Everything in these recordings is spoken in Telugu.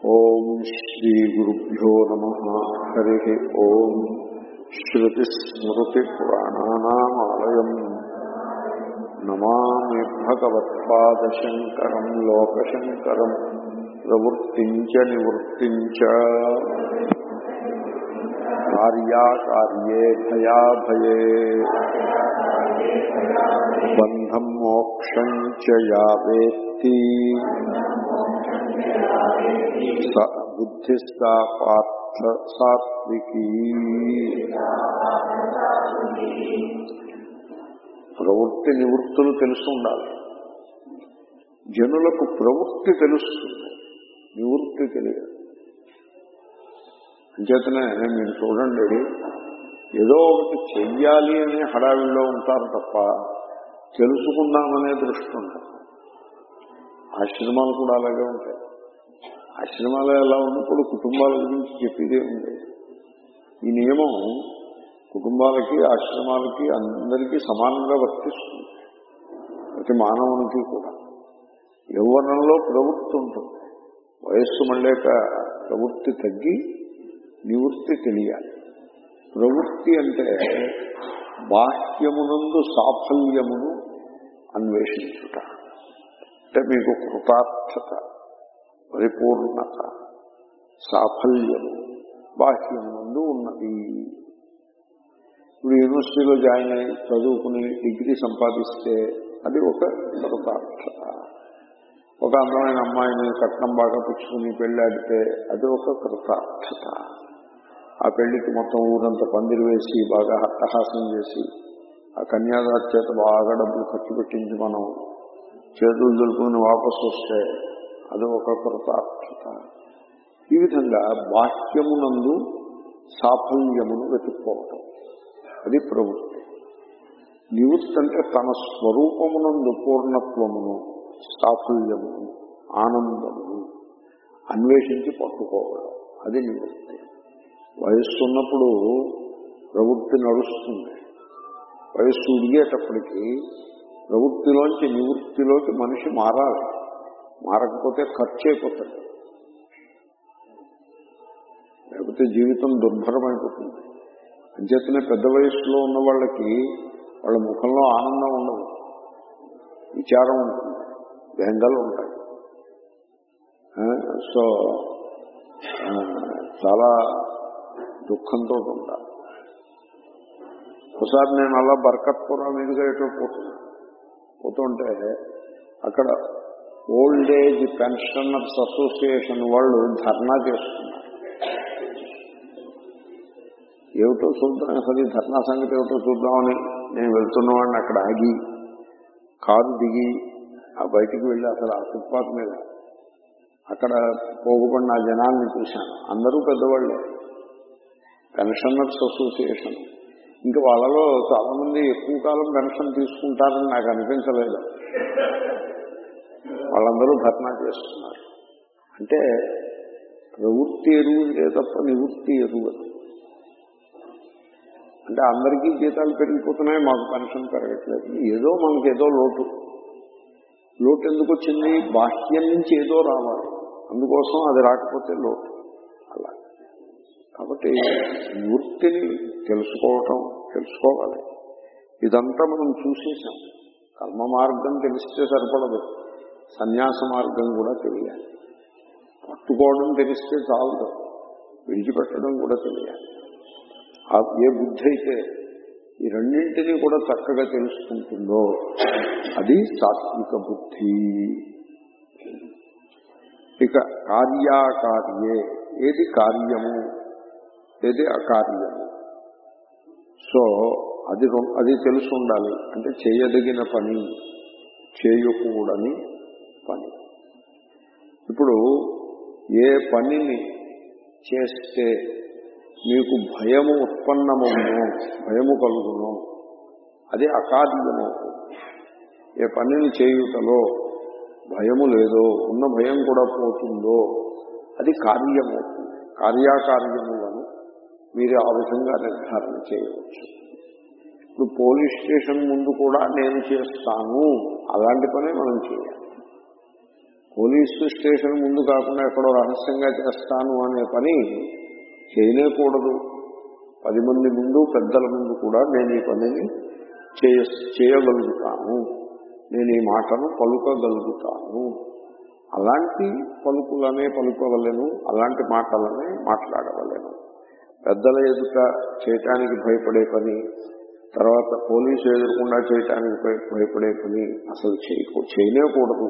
ఓం శ్రీ గురుభ్యో నమ హరి ఓం శ్రుతిస్మృతిపురాణానామాలయం నమామి భగవత్పాదశంకరం లోకశంకరం ప్రవృత్తిం చ నివృత్తిం చ కార్యాకార్యే భయాభయే బంధం మోక్షం చ యా వేత్తి స బుద్ధిస్తా పార్థ సాత్వికీ ప్రవృత్తి నివృత్తులు తెలుసు ఉండాలి జనులకు ప్రవృత్తి తెలుస్తుంది నివృత్తి తెలియదు అంచేతనే మీరు చూడండి ఏదో ఒకటి చెయ్యాలి అనే హడావిల్లో ఉంటారు తప్ప తెలుసుకుందామనే దృష్టి ఉంటుంది ఆశ్రమాలు కూడా అలాగే ఉంటాయి ఆశ్రమాలు ఎలా ఉన్నప్పుడు కుటుంబాల గురించి చెప్పేదే ఉంది ఈ నియమం కుటుంబాలకి ఆశ్రమాలకి అందరికీ సమానంగా వర్తిస్తుంది ప్రతి మానవునికి కూడా యవ్వనంలో ప్రవృత్తి ఉంటుంది వయస్సు మళ్ళాక ప్రవృత్తి తగ్గి నివృత్తి తెలియాలి ప్రవృత్తి అంటే బాహ్యమునందు సాఫల్యమును అన్వేషించుట అంటే మీకు కృతార్థత పరిపూర్ణత సాఫల్యము బాహ్యమునందు ఉన్నది ఇప్పుడు యూనివర్సిటీలో జాయిన్ అయి చదువుకుని డిగ్రీ సంపాదిస్తే అది ఒక కృతార్థత ఒక అందమైన అమ్మాయిని కట్నం బాగా పుచ్చుకుని పెళ్ళాడితే అది ఒక కృతార్థత ఆ పెళ్లికి మొత్తం ఊరంతా పందిరి వేసి బాగా హట్టహాసం చేసి ఆ కన్యాదారి చేత బాగా డబ్బులు ఖర్చు పెట్టించి మనం చేతులు దులుపుకుని వాపసు వస్తే అది ఒక కృతార్థత ఈ విధంగా బాహ్యమునందు సాఫల్యమును వెతుక్కోవటం అది ప్రవృత్తి నివృత్తి అంటే తన స్వరూపమునందు పూర్ణత్వమును సాఫల్యమును ఆనందమును అన్వేషించి పట్టుకోవడం అది నివృత్తి వయస్సు ఉన్నప్పుడు ప్రవృత్తి నడుస్తుంది వయస్సు ఉడిగేటప్పటికి ప్రవృత్తిలోంచి నివృత్తిలోకి మనిషి మారాలి మారకపోతే ఖర్చు అయిపోతాడు లేకపోతే జీవితం దుర్భరమైపోతుంది అంచేతనే పెద్ద వయస్సులో ఉన్న వాళ్ళకి వాళ్ళ ముఖంలో ఆనందం ఉండదు విచారం ఉంటుంది బెంగలు ఉంటాయి సో చాలా దుఃఖంతో ఉంటారు ఒకసారి నేను అలా బర్కత్పురా మీదుగా ఎటో పోతున్నా పోతుంటే అక్కడ ఓల్డ్ ఏజ్ పెన్షనర్స్ అసోసియేషన్ వాళ్ళు ధర్నా చేస్తున్నారు ఏమిటో చూద్దాం అసలు ఈ ధర్నా సంగతి ఏమిటో చూద్దామని నేను వెళ్తున్నవాడిని అక్కడ ఆగి కారు దిగి ఆ బయటికి వెళ్ళి అసలు ఆ ఫుట్పాత్ మీద అక్కడ పోగుపడిన ఆ జనాల్ని చూశాను అందరూ పెద్దవాళ్ళే పెన్షనర్స్ అసోసియేషన్ ఇంకా వాళ్ళలో చాలా మంది ఎక్కువ కాలం పెన్షన్ తీసుకుంటారని నాకు అనిపించలేదు వాళ్ళందరూ ధర్నా చేస్తున్నారు అంటే ప్రవృత్తి ఎరువులే తప్ప నివృత్తి ఎరువదు అంటే అందరికీ జీతాలు పెరిగిపోతున్నాయి మాకు పెన్షన్ పెరగట్లేదు ఏదో మనకి ఏదో లోటు లోటు ఎందుకు వచ్చింది బాహ్యం నుంచి ఏదో రావాలి అందుకోసం అది రాకపోతే లోటు అలా కాబట్టి వృత్తిని తెలుసుకోవటం తెలుసుకోవాలి ఇదంతా మనం చూసేసాం కర్మ మార్గం తెలిస్తే సరిపడదు సన్యాస మార్గం కూడా తెలియాలి పట్టుకోవడం తెలిస్తే చాలదు విడిచిపెట్టడం కూడా తెలియాలి ఏ బుద్ధి అయితే ఈ రెండింటినీ కూడా చక్కగా తెలుసుకుంటుందో అది సాత్విక బుద్ధి ఇక కార్యాకార్యే ఏది కార్యము ఏది అకార్యము సో అది అది తెలుసు ఉండాలి అంటే చేయదగిన పని చేయకూడని పని ఇప్పుడు ఏ పనిని చేస్తే మీకు భయము ఉత్పన్నమవును భయము కలుగును అది అకార్యము ఏ పనిని చేయుటలో భయము లేదో ఉన్న భయం కూడా పోతుందో అది కార్యమవుతుంది కార్యాకార్యములను మీరు ఆ విధంగా నిర్ధారణ చేయవచ్చు ఇప్పుడు పోలీస్ స్టేషన్ ముందు కూడా నేను చేస్తాను అలాంటి పనే మనం చేయాలి పోలీసు స్టేషన్ ముందు కాకుండా ఎక్కడో రహస్యంగా చేస్తాను అనే పని చేయలేకూడదు పది మంది ముందు పెద్దల ముందు కూడా నేను ఈ పనిని చేయ చేయగలుగుతాను నేను ఈ మాటను పలుకగలుగుతాను అలాంటి పలుకులనే పలుకోవలేను అలాంటి మాటలనే మాట్లాడవలేను పెద్దల ఎదుట చేయటానికి భయపడే పని తర్వాత పోలీసు ఎదురకుండా చేయటానికి భయ- భయపడే పని అసలు చేయకూ చేయలేకూడదు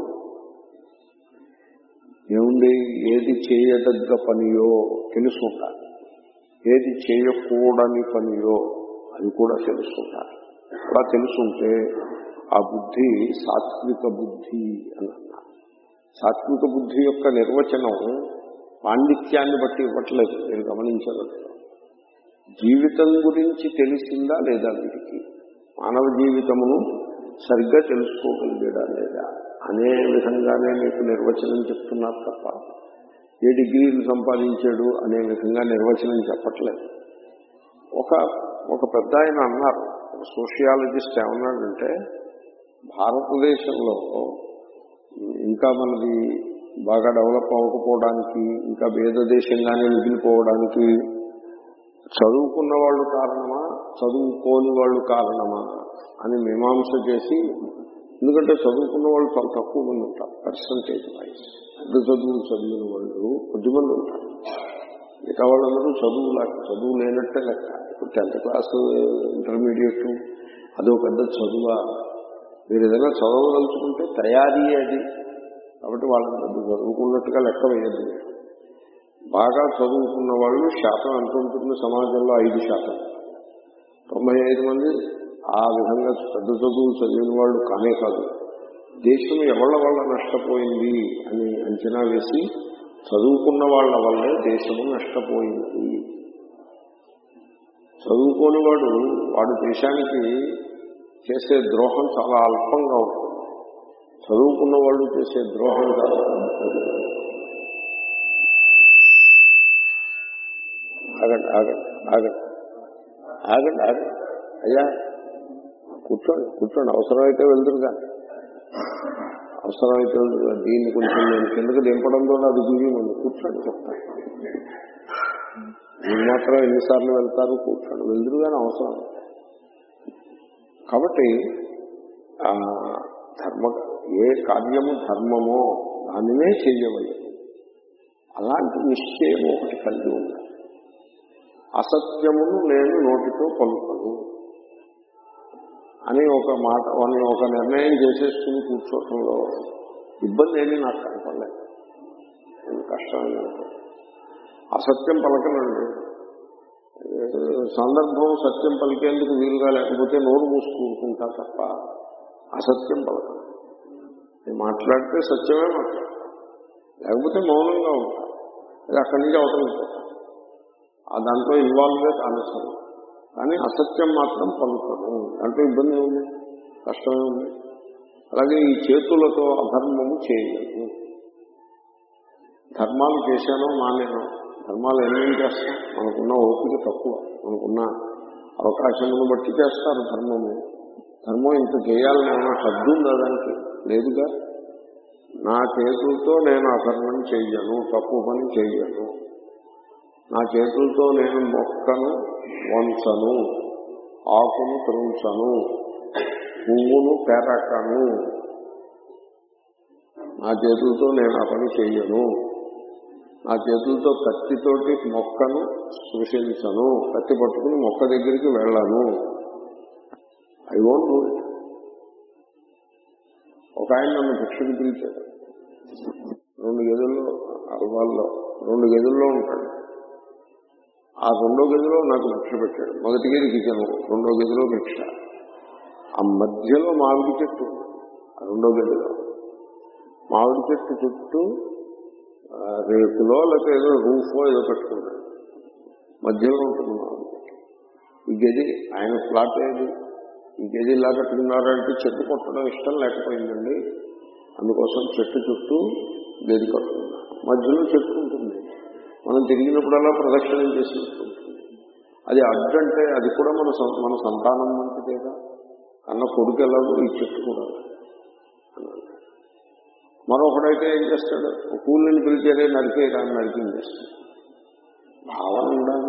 ఏముంది ఏది చేయదగ్గ పనియో తెలుసుకుంటారు ఏది చేయకూడని పనియో అది కూడా తెలుసుకుంటారు అలా తెలుసుంటే ఆ బుద్ధి సాత్విక బుద్ధి అని అన్నారు సాత్విక బుద్ధి యొక్క నిర్వచనం పాండిత్యాన్ని బట్టి ఇవ్వట్లేదు మీరు గమనించలేదు జీవితం గురించి తెలిసిందా లేదా వీరికి మానవ జీవితమును సరిగ్గా తెలుసుకోగలిగాడా లేదా అనే విధంగానే మీకు నిర్వచనం చెప్తున్నారు తప్ప ఏ డిగ్రీలు సంపాదించాడు అనే విధంగా నిర్వచనం చెప్పట్లేదు ఒక ఒక పెద్ద ఆయన అన్నారు ఒక సోషియాలజిస్ట్ ఏమన్నాడంటే భారతదేశంలో ఇంకా మనది బాగా డెవలప్ అవ్వకపోవడానికి ఇంకా వేద దేశంగానే మిగిలిపోవడానికి చదువుకున్న వాళ్ళు కారణమా చదువుకోని వాళ్ళు కారణమా అని మీమాంస చేసి ఎందుకంటే చదువుకున్న వాళ్ళు చాలా తక్కువ మంది ఉంటారు పర్సంటేజ్ వైజ్ పెద్ద చదువులు చదివిన వాళ్ళు కొద్దిమంది ఉంటారు మిగతా వాళ్ళందరూ చదువు లేక చదువు లేనట్టే లెక్క ఇప్పుడు టెన్త్ క్లాస్ ఇంటర్మీడియట్ అదో పెద్ద చదువా మీరు ఏదైనా చదవదలుచుకుంటే తయారీ అది కాబట్టి వాళ్ళని పెద్ద చదువుకున్నట్టుగా లెక్క వేయద్దు మీరు. బాగా చదువుకున్న వాళ్ళు శాతం ఎంత ఉంటుంది సమాజంలో ఐదు శాతం తొంభై ఐదు మంది ఆ విధంగా పెద్ద చదువులు చదివిన వాళ్ళు కానే కాదు దేశం ఎవళ్ళ వల్ల నష్టపోయింది అని అంచనా వేసి చదువుకున్న వాళ్ళ వల్లే దేశము నష్టపోయింది చదువుకోని వాడు వాడు దేశానికి చేసే ద్రోహం చాలా అల్పంగా ఉంటుంది చదువుకున్న వాళ్ళు చేసే ద్రోహం చాలా పెద్దది. ఆగండి ఆగండి ఆగండి ఆగండి ఆగండి అయ్యా కూర్చోండి కూర్చోండి అవసరమైతే వెళ్తురు కానీ అవసరమైతే వెళ్తురు కానీ దీన్ని కొంచెం నేను కిందకి దింపడంతో అది గురించి కూర్చోండి చెప్తాను మీరు మాత్రం ఎన్నిసార్లు వెళ్తారు కూర్చోండి వెళ్తురు కానీ అవసరం కాబట్టి ఆ, ధర్మ ఏ కార్యము ధర్మమో దానినే చేయవలేదు అలాంటి నిశ్చయం ఒకటి కలిగి ఉండాలి అసత్యమును నేను నోటితో పలుకను అని ఒక మాట అని ఒక నిర్ణయం చేసేసుకుని కూర్చోవటంలో ఇబ్బంది ఏమీ నాకు కనపడలేదు ఇది కష్టమైన అసత్యం పలకనండి ఏ, సందర్భం సత్యం పలికేందుకు వీలుగా లేకపోతే నోరు మూసి కూరుకుంటా తప్ప అసత్యం పలకను నేను మాట్లాడితే సత్యమే మాట్లాడతాను లేకపోతే మౌనంగా ఉంటా అది అక్కడి నుంచి అవతలిపోతాను ఆ దాంట్లో ఇన్వాల్వ్ అనవసరం కానీ అసత్యం మాత్రం పలుకను దాంట్లో ఇబ్బంది ఉంది కష్టమే ఉంది అలాగే ఈ చేతులతో అధర్మము చేయలేదు ధర్మాలు చేశానో మానేనో ధర్మాలు ఎన్నేం చేస్తాం మనకున్న ఓపిక తక్కువ మనకున్న అవకాశమును బట్టి చేస్తారు ధర్మము ధర్మం ఇంత చేయాలని ఏమైనా హద్దు ఉందా దానికి లేదుగా నా చేతులతో నేను అధర్మం చెయ్యను తప్పు పని చెయ్యను నా చేతులతో నేను మొక్కను వంచను ఆకును త్రుంచను పువ్వును పెరకను నా చేతులతో నేను ఆ పని చెయ్యను నా చేతులతో కత్తితోటి మొక్కను సృష్టించను కత్తి పట్టుకుని మొక్క దగ్గరికి వెళ్ళను ఐ వోంట్ డూ ఇట్ ఒక ఆయన నన్ను భిక్షకు పిలిచాడు రెండు గదుల్లో అల్వాల్లో రెండు గదుల్లో ఉంటాడు ఆ రెండో గదిలో నాకు భిక్ష పెట్టాడు మొదటి గది కిచెన్ రెండో గదిలో భిక్ష ఆ మధ్యలో మామిడి చెట్టు ఆ రెండో గదిలో మామిడి చెట్టు చుట్టూ ఆ, రేకులో లేకపోతే ఏదో రూఫో ఏదో పెట్టుకున్నాడు మధ్యలో ఉంటుంది మామిడి చెట్టు ఈ గది ఆయన ఫ్లాట్ ఏది ఈ గది ఇలా కట్టుకున్నారంటే చెట్టు కొట్టడం ఇష్టం లేకపోయిందండి అందుకోసం చెట్టు చుట్టూ గది కట్టుకున్నాను మధ్యలో చెట్టు ఉంటుంది మనం తిరిగినప్పుడల్లా ప్రదక్షిణం చేసినట్టు ఉంటుంది అది అడ్డంటే అది కూడా మన సం- మన సంతానం మంచిదేగా కన్న కొడుకు ఎలాగో ఈ చెట్టు కూడా అన్నాడు. మరొకడైతే ఏం చేస్తాడు ఓ కూలీని పిలిచేదే నరికేయడానికి నరికింగ్ చేస్తాడు భావన ఉండాలి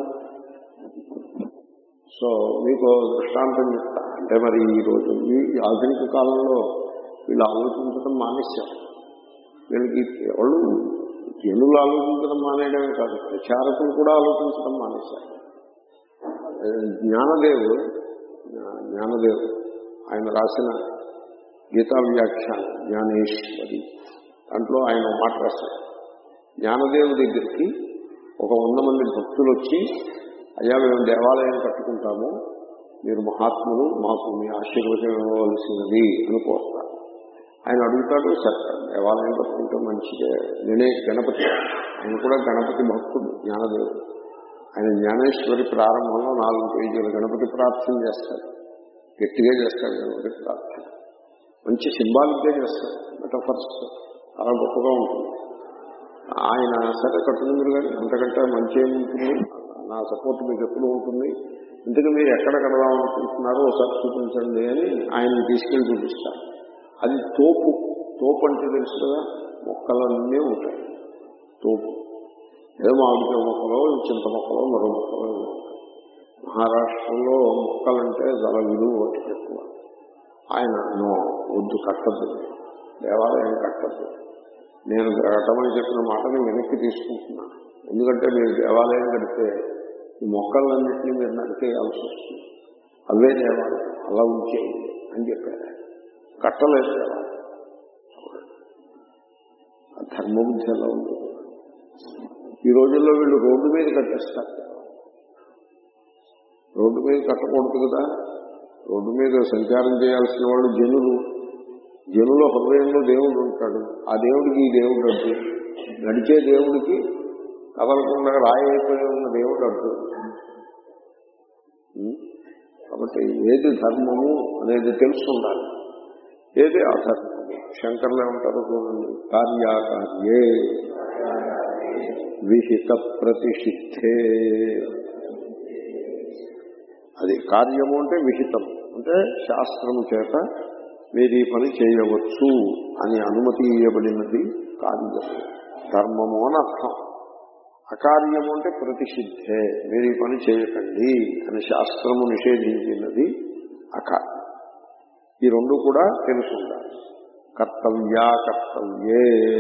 సో మీకు దృష్టాంతం చెప్తా అంటే మరి ఈ రోజు ఈ ఆధునిక కాలంలో వీళ్ళు ఆలోచించడం మానేశారు వీళ్ళకి ఎవరు జనులు ఆలోచించడం మానేయడమే కాదు ప్రచారకులు కూడా ఆలోచించడం మానేశారు జ్ఞానదేవుడు జ్ఞానదేవుడు ఆయన రాసిన గీతా వ్యాఖ్యానం జ్ఞానేశ్వరి దాంట్లో ఆయన ఒక మాట రాశారు జ్ఞానదేవుడి దగ్గరికి ఒక వంద మంది భక్తులు వచ్చి అయ్యా మేము దేవాలయం కట్టుకుంటాము మీరు మహాత్ములు మాకు మీ ఆశీర్వచనం ఇవ్వవలసినది అని కోరుతారు ఆయన అడుగుతాడు సరే దేవాలయం కట్టుకుంటే మంచిదే నేనే గణపతి ఆయన కూడా గణపతి భక్తుడు జ్ఞానదేవుడు ఆయన జ్ఞానేశ్వరి ప్రారంభంలో నాలుగు పేజీలు గణపతి ప్రార్థన చేస్తాడు గట్టిగా చేస్తాడు గణపతి ప్రార్థన మంచి సింబాలిక్గా చేస్తాడు మెటఫర్స్ చాలా గొప్పగా ఉంటుంది ఆయన సరే కట్టుకుందరు కానీ అంతకంటే మంచి ఏముంటుంది నా సపోర్ట్ మీకు ఎప్పుడు ఉంటుంది ఇంతకు మీరు ఎక్కడ కడదాం అనుకుంటున్నారో ఒకసారి చూపించండి అని ఆయన తీసుకెళ్లి చూపిస్తారు అది తోపు తోపు అంటే తెలుసు కదా మొక్కలన్నీ ఉంటాయి తోపు ఏదో మామిడికాయ మొక్కలో చింత మొక్కలో మరో మొక్కలో ఏవో ఉంటాయి మహారాష్ట్రలో మొక్కలంటే చాలా విలువ ఒకటి ఎక్కువ ఆయన నో వద్దు కట్టద్దు దేవాలయం కట్టద్దు నేను కట్టమని చెప్పిన మాటని వెనక్కి తీసుకుంటున్నాను ఎందుకంటే మీరు దేవాలయం కడితే ఈ మొక్కలన్నింటినీ మీరు నరికేయాల్సి వస్తుంది అవే దేవాలయం అలా ఉంచేయండి అని చెప్పారు ఆయన. కట్టలేదు దేవాలయం చూడండి. ఆ ధర్మబుద్ధి ఎలా ఉంది ఈ రోజుల్లో వీళ్ళు రోడ్డు మీద కట్టిస్తారు రోడ్డు మీద కట్టకూడదు కదా రోడ్డు మీద సంచారం చేయాల్సిన వాళ్ళు జనులు జనుల హృదయంలో దేవుడు ఉంటాడు ఆ దేవుడికి ఈ దేవుడు అడ్డు నడిచే దేవుడికి కదలకుండా రాయి అయిపోయి ఉన్న దేవుడు అడ్డు ఉం? కాబట్టి ఏది ధర్మము అనేది తెలుసుకుండాలి ఏది అధర్మము శంకర్లు ఏమంటారు చూడండి కార్యాకార్యే విహిత ప్రతిషిద్ధే అది కార్యము అంటే విహితం అంటే శాస్త్రము చేత మీరు ఈ పని చేయవచ్చు అని అనుమతి ఇవ్వబడినది కార్యము ధర్మము అని అర్థం అకార్యము అంటే ప్రతిషిద్ధే మీరు ఈ పని చేయకండి అని శాస్త్రము నిషేధించినది అకార్యం ఈ రెండు కూడా తెలుసుండాలి కర్తవ్యా కర్తవ్యే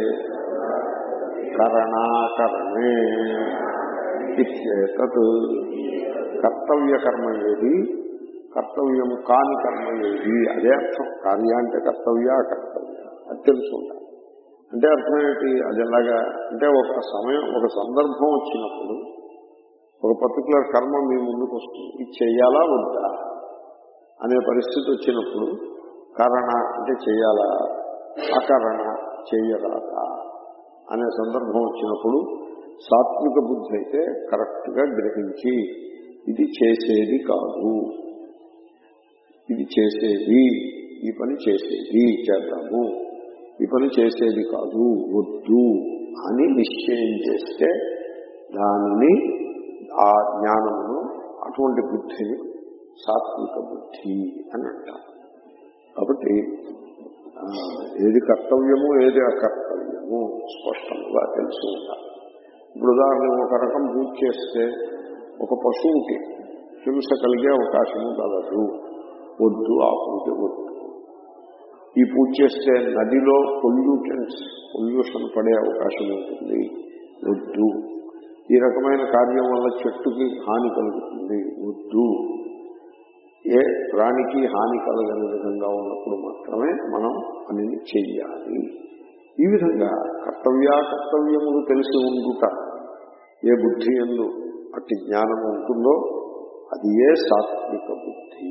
కరణాకరణే ఇచ్చేతత్ కర్తవ్య కర్మ ఏది కర్తవ్యము కాని కర్మ ఏది అదే అర్థం కార్య అంటే కర్తవ్య అకర్తవ్య అది తెలుసుండాలి అంటే అర్థం ఏంటి అది ఎలాగా అంటే ఒక సమయం ఒక సందర్భం వచ్చినప్పుడు ఒక పర్టికులర్ కర్మ మీ ముందుకు వస్తుంది ఇది చెయ్యాలా వద్దా అనే పరిస్థితి వచ్చినప్పుడు కరణ అంటే చెయ్యాలా అకరణ చెయ్యరాదా అనే సందర్భం వచ్చినప్పుడు సాత్విక బుద్ధి అయితే కరెక్ట్ గా గ్రహించి ఇది చేసేది కాదు ఇది చేసేది ఈ పని చేసేది చేద్దాము ఈ పని చేసేది కాదు వద్దు అని నిశ్చయం చేస్తే దానిని ఆ జ్ఞానమును అటువంటి బుద్ధిని సాత్విక బుద్ధి అని అంటారు కాబట్టి ఆ, ఏది కర్తవ్యము ఏది అకర్తవ్యము స్పష్టంగా తెలిసి ఉండాలి ఇప్పుడు ఉదాహరణకు ఒక రకం పూజ చేస్తే ఒక పశువుకి హింస కలిగే అవకాశము కలదు వద్దు ఆ పూజ వద్దు ఈ పూజ చేస్తే నదిలో పొల్యూటెంట్స్ పొల్యూషన్ పడే అవకాశం ఉంటుంది వద్దు ఈ రకమైన కార్యం వల్ల చెట్టుకి హాని కలుగుతుంది వద్దు ఏ ప్రాణికి హాని కలగని విధంగా ఉన్నప్పుడు మాత్రమే మనం పనిని చెయ్యాలి ఈ విధంగా కర్తవ్యా కర్తవ్యములు తెలిసి ఉండుట ఏ బుద్ధి ఎందు అట్టి జ్ఞానం ఉంటుందో అది ఏ సాత్విక బుద్ధి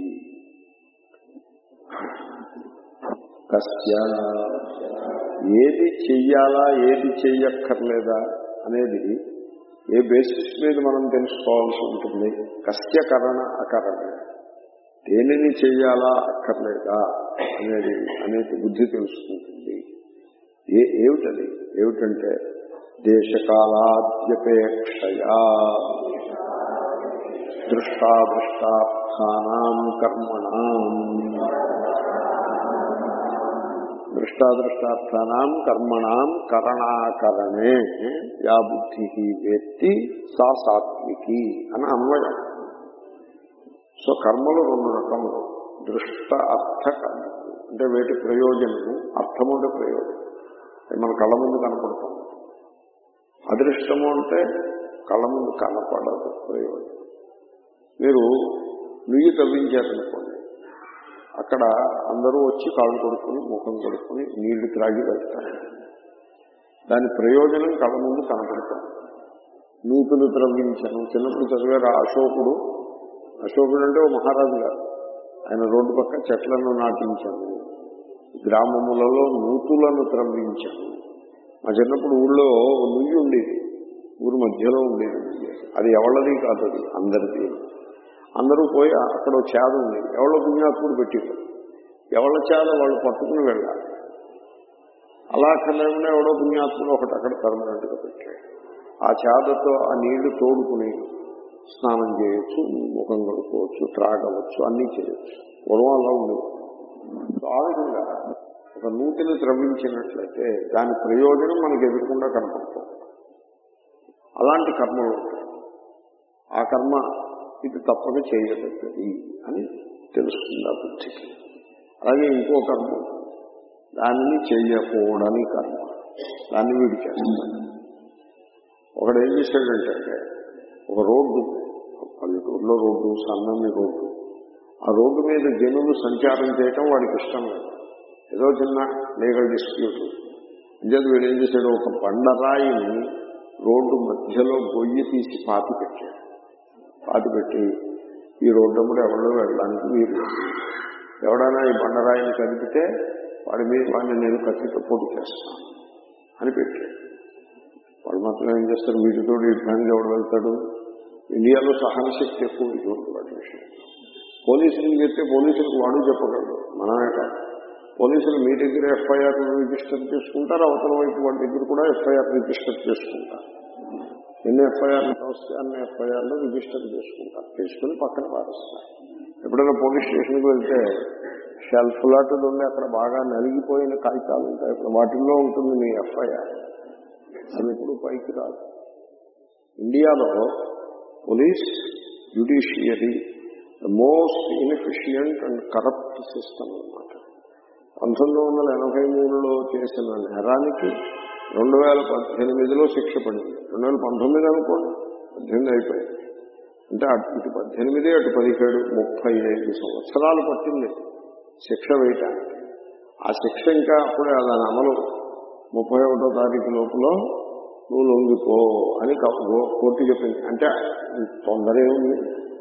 కస్య ఏది చెయ్యాలా ఏది చెయ్యక్కర్లేదా అనేది ఏ బేసిస్ మీద మనం తెలుసుకోవాల్సి ఉంటుంది కస్య కరణ అకరణ దేనిని చెయ్యాలా అక్కర్లేదా అనేది అనేది బుద్ధి తెలుసుకుంటుంది ఏ ఏమిటది ఏమిటంటే దేశకాలాద్యపేక్షయా దృష్టాదృష్టార్థానాం కర్మణాం దృష్టాదృష్టార్థానాం కర్మణాం కరణాకరణే యా బుద్ధి వేత్తి సా సాత్వికి అని అన్వయం సో కర్మలు రెండు రకములు దృష్ట అర్థ కర్మలు అంటే వేటి ప్రయోజనము అర్థము అంటే ప్రయోజనం అది మన కళ్ళ ముందు కనపడుతుంది అదృష్టము అంటే కళ్ళ ముందు కనపడదు ప్రయోజనం మీరు నుయ్యి తవ్వించారనుకోండి అక్కడ అందరూ వచ్చి కాళ్ళు కొడుకుని ముఖం కొడుకుని నీళ్లు త్రాగి వెళ్తారు దాని ప్రయోజనం కళ్ళ ముందు కనపడతారు నూతులు త్రవ్వించను చిన్నప్పుడు చదివారు అశోకుడు అశోకుడు అంటే ఓ మహారాజు గారు ఆయన రోడ్డు పక్క చెట్లను నాటించాను గ్రామములలో నూతులను త్రవ్వించాను మా చిన్నప్పుడు ఊళ్ళో ఓ నుయ్యి ఉండేది ఊరి మధ్యలో ఉండేది అది ఎవళ్ళది కాదు అది అందరిది అందరూ పోయి అక్కడ ఓ చేద ఉంది ఎవళ్ళ పుణ్యాత్ముడు పెట్టారు ఎవళ్ళ చేద వాళ్ళు పట్టుకుని వెళ్ళాలి అలా కలేకుండా ఎవడో పుణ్యాత్ముడు ఒకటి అక్కడ పర్మనెంట్గా పెట్టాడు ఆ చేదతో ఆ నీళ్లు తోడుకుని స్నానం చేయొచ్చు ముఖం కడుక్కోవచ్చు త్రాగవచ్చు అన్నీ చేయొచ్చు పూర్వం అలా ఉండేది సో ఆ విధంగా ఒక నూతిని త్రవ్వించినట్లయితే దాని ప్రయోజనం మనకు ఎదురకుండా కనపడుతుంది అలాంటి కర్మలు ఉంటాయి ఆ కర్మ ఇది తప్పక చేయదగ్గది అని తెలుస్తుంది ఆ బుద్ధికి అలాగే ఇంకో కర్మ దానిని చెయ్యకూడని కర్మ దాన్ని వీడు చేస్తాడు ఒకడు ఏం చేశాడంటే ఒక రోడ్డు పల్లెటూరులో రోడ్డు సన్నని రోడ్డు ఆ రోడ్డు మీద జనులు సంచారం చేయటం వాడికి ఇష్టం లేదు ఏదో చిన్న లీగల్ డిస్ప్యూట్ అంచేది వీడు ఏం చేశాడు ఒక బండరాయిని రోడ్డు మధ్యలో గొయ్యి తీసి పాతి పెట్టాడు పాతి పెట్టి ఈ రోడ్డు అమ్మడు ఎవరో వెళ్ళడానికి వీలు ఎవడైనా ఈ బండరాయిని కదిపితే వాడి మీద వాడిని నేను కత్తితో పొడి చేస్తాను అని పెట్టాడు వాళ్ళు మాత్రం ఏం చేస్తారు వీటితో యుద్ధానికి ఎవడు వెళ్తాడు ఇండియాలో సహన శక్తి ఎక్కువ ఇటువంటి వాటి విషయం పోలీసులకు చెప్తే పోలీసులకు వాడు చెప్పగలడు మనమే కాదు పోలీసులు మీ దగ్గర ఎఫ్ఐఆర్ రిజిస్టర్ చేసుకుంటారు అవతల వైపు వాడి దగ్గర కూడా ఎఫ్ఐఆర్ రిజిస్టర్ చేసుకుంటారు ఎన్ని ఎఫ్ఐఆర్లు వస్తే అన్ని ఎఫ్ఐఆర్లు రిజిస్టర్ చేసుకుంటారు చేసుకుని పక్కన పారేస్తారు ఎప్పుడైనా పోలీస్ స్టేషన్కి వెళ్తే షెల్ఫ్ లాంటిది ఉండి అక్కడ బాగా నలిగిపోయిన కాగితాలు ఉంటాయి ఇప్పుడు వాటిల్లో ఉంటుంది మీ ఎఫ్ఐఆర్ అది ఎప్పుడు పైకి రాదు ఇండియాలో police judiciary the most inefficient and corrupt system అన్నమాట పంతొమ్మిది వందల ఎనభై మూడులో చేసిన నేరానికి రెండు వేల పద్దెనిమిదిలో శిక్ష పడింది రెండు వేల పంతొమ్మిది అనుకోండి పద్దెనిమిది అయిపోయింది అంటే అటు ఇటు పద్దెనిమిది అటు పదిహేడు ముప్పై ఐదు సంవత్సరాలు పట్టింది శిక్ష వేయటానికి ఆ శిక్ష ఇంకా అప్పుడే దాని అమలు ముప్పై ఒకటో తారీఖు లోపల నువ్వు లొంగిపో అని కోర్టు చెప్పింది అంటే తొందర ఏముంది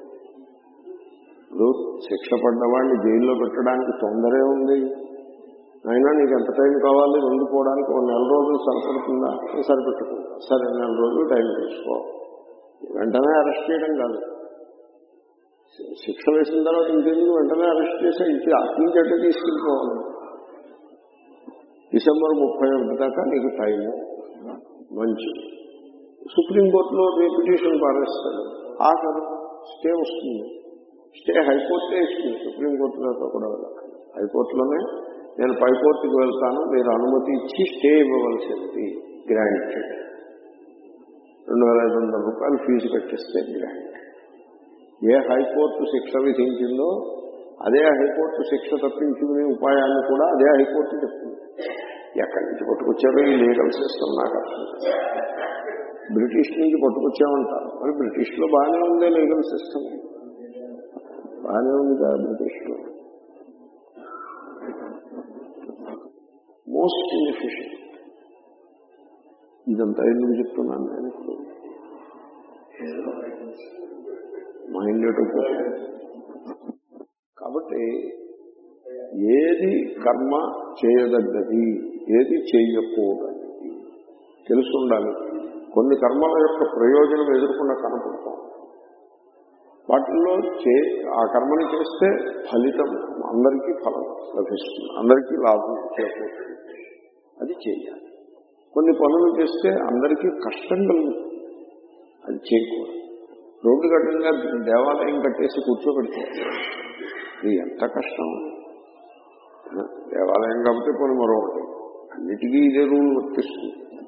ఇప్పుడు శిక్ష పడ్డవాడిని జైల్లో పెట్టడానికి తొందరే ఉంది అయినా నీకు ఎంత టైం కావాలి లొంగిపోవడానికి ఒక నెల రోజులు సరిపడుతుందా సరిపెట్టుకుంటా సరే నెల రోజులు టైం తీసుకో వెంటనే అరెస్ట్ చేయడం కాదు శిక్ష వేసిన తర్వాత ఇంకెందుకు వెంటనే అరెస్ట్ చేసి ఇంటి అట్నుంచి తీసుకెళ్ళిపోవాలి డిసెంబర్ ముప్పై ఒకటి దాకా నీకు టైము మంచి సుప్రీంకోర్టులో రిపిటేషన్ పారేస్తాడు ఆఖరు స్టే వస్తుంది స్టే హైకోర్టే ఇస్తుంది సుప్రీంకోర్టులతో కూడా వెళ్ళకండి హైకోర్టులోనే నేను పైకోర్టుకి వెళ్తాను మీరు అనుమతి ఇచ్చి స్టే ఇవ్వవలసింది గ్రాంటెడ్ రెండు వేల ఐదు వందల రూపాయలు ఫీజు కట్టిస్తే గ్రాంట్ ఏ హైకోర్టు శిక్ష విధించిందో అదే హైకోర్టు శిక్ష తప్పించుకునే ఉపాయాన్ని కూడా అదే హైకోర్టు చెప్తుంది ఎక్కడి నుంచి పట్టుకొచ్చారో ఈ లీగల్ సిస్టమ్ నాకు అర్థం బ్రిటిష్ నుంచి పట్టుకొచ్చామంటారు మరి బ్రిటిష్లో బాగానే ఉందే లీగల్ సిస్టమ్ బాగానే ఉంది కదా బ్రిటిష్లో మోస్ట్ ఇన్ఎఫిషియంట్ ఇదంతా ఎందుకు చెప్తున్నాను నేను ఇప్పుడు మైండ్ కాబట్టి ఏది కర్మ చేయదగ్గది ఏది చేయకూడదు తెలుసు ఉండాలి కొన్ని కర్మల యొక్క ప్రయోజనం ఎదుర్కొన్న కనపడతాం వాటిల్లో చే ఆ కర్మని చేస్తే ఫలితం అందరికీ ఫలం లభిస్తుంది అందరికీ లాభం చేకూరుతుంది అది చేయాలి కొన్ని పనులు చేస్తే అందరికీ కష్టం కలుగుతుంది అది చేయకూడదు రోడ్డు కట్టంగా దేవాలయం కట్టేసి కూర్చోబెడతారు ఇది ఎంత కష్టం దేవాలయం కాబట్టి పోనీ మరొకటి అన్నిటికీ ఇదే రూల్ వర్తిస్తుంది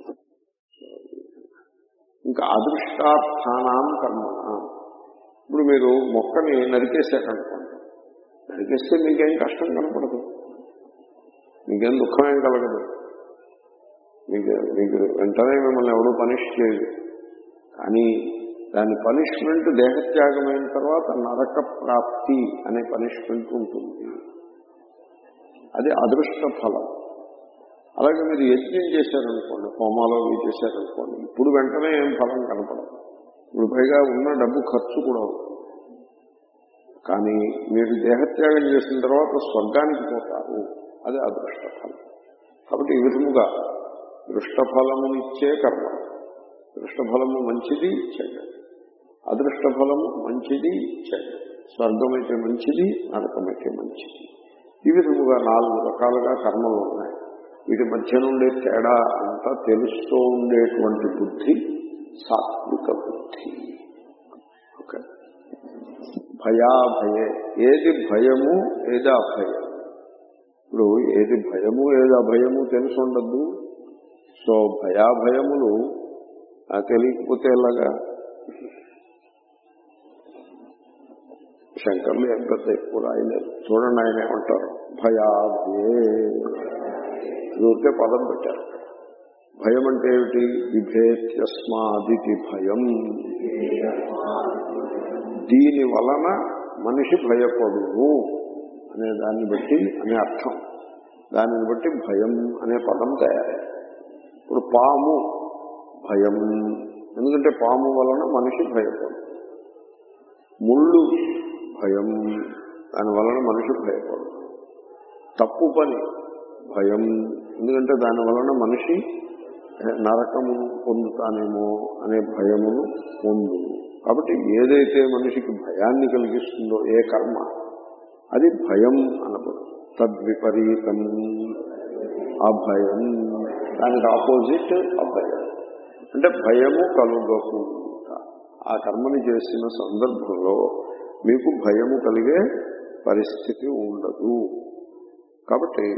ఇంకా అదృష్టార్థానాం కర్మ ఇప్పుడు మీరు మొక్కని నరికేశారనుకోండి నరికేస్తే మీకేం కష్టం కనపడదు మీకేం దుఃఖమేం కలగదు మీకు మీకు వెంటనే మిమ్మల్ని ఎవడూ పనిష్ చేయదు కానీ దాని పనిష్మెంట్ దేహత్యాగమైన తర్వాత నరక ప్రాప్తి అనే పనిష్మెంట్ ఉంటుంది అది అదృష్ట ఫలం అలాగే మీరు యజ్ఞం చేశారనుకోండి హోమాలో అవి చేశారనుకోండి ఇప్పుడు వెంటనే ఏం ఫలం కనపడదు ఇప్పుడు పైగా ఉన్న డబ్బు ఖర్చు కూడా అవుతుంది కానీ మీరు దేహత్యాగం చేసిన తర్వాత స్వర్గానికి పోతారు అది అదృష్ట ఫలం కాబట్టి ఈ విధముగా దృష్టఫలమునిచ్చే కర్మ దృష్టఫలము మంచిది చెడ్డది అదృష్ట ఫలము మంచిది చెడ్డది స్వర్గమైతే మంచిది నరకమైతే మంచిది ఈ విధముగా నాలుగు రకాలుగా కర్మలు ఉన్నాయి వీటి మధ్య నుండే తేడా అంతా తెలుస్తూ ఉండేటువంటి బుద్ధి సాత్విక బుద్ధి ఓకే భయాభయే ఏది భయము ఏది అభయం ఇప్పుడు ఏది భయము ఏది అభయము తెలిసి ఉండద్దు సో భయాభయములు ఆ తెలియకపోతే ఎలాగా శంకర్లు ఏం పెద్ద ఎక్కువ రాయలేదు చూడండి ఆయన ఏమంటారు భయాభయే ఊరికే పదం పెట్టారు భయం అంటే ఏమిటి విభేత్యస్మాదితి భయం దీని వలన మనిషి భయపడును అనే దాన్ని బట్టి అనే అర్థం దానిని బట్టి భయం అనే పదం తయారై ఇప్పుడు పాము భయం ఎందుకంటే పాము వలన మనిషి భయపడు ముళ్ళు భయం దాని వలన మనిషి భయపడు తప్పు పని భయం ఎందుకంటే దాని వలన మనిషి నరకము పొందుతానేమో అనే భయమును పొందు కాబట్టి ఏదైతే మనిషికి భయాన్ని కలిగిస్తుందో ఏ కర్మ అది భయం అనబడు తద్విపరీతం అభయం దానికి ఆపోజిట్ అభయం అంటే భయము కలుగకుండా ఆ కర్మని చేసిన సందర్భంలో మీకు భయము కలిగే పరిస్థితి ఉండదు కాబట్టి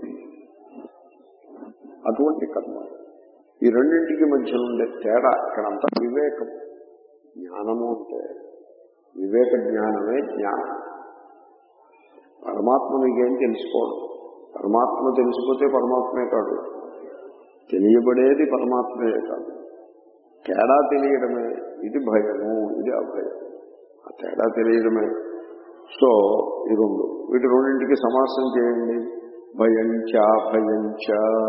అటువంటి కర్మ ఈ రెండింటికి మధ్య ఉండే తేడా ఇక్కడ అంతా వివేకం జ్ఞానము అంటే వివేక జ్ఞానమే జ్ఞానం పరమాత్మ నీకేం తెలుసుకోవడం పరమాత్మ తెలిసిపోతే పరమాత్మే కాదు తెలియబడేది పరమాత్మే కాదు తేడా తెలియడమే ఇది భయము ఇది అభయం ఆ తేడా తెలియడమే సో ఈ రెండు వీటి రెండింటికి సమాసం చేయండి భయంచ భయంచ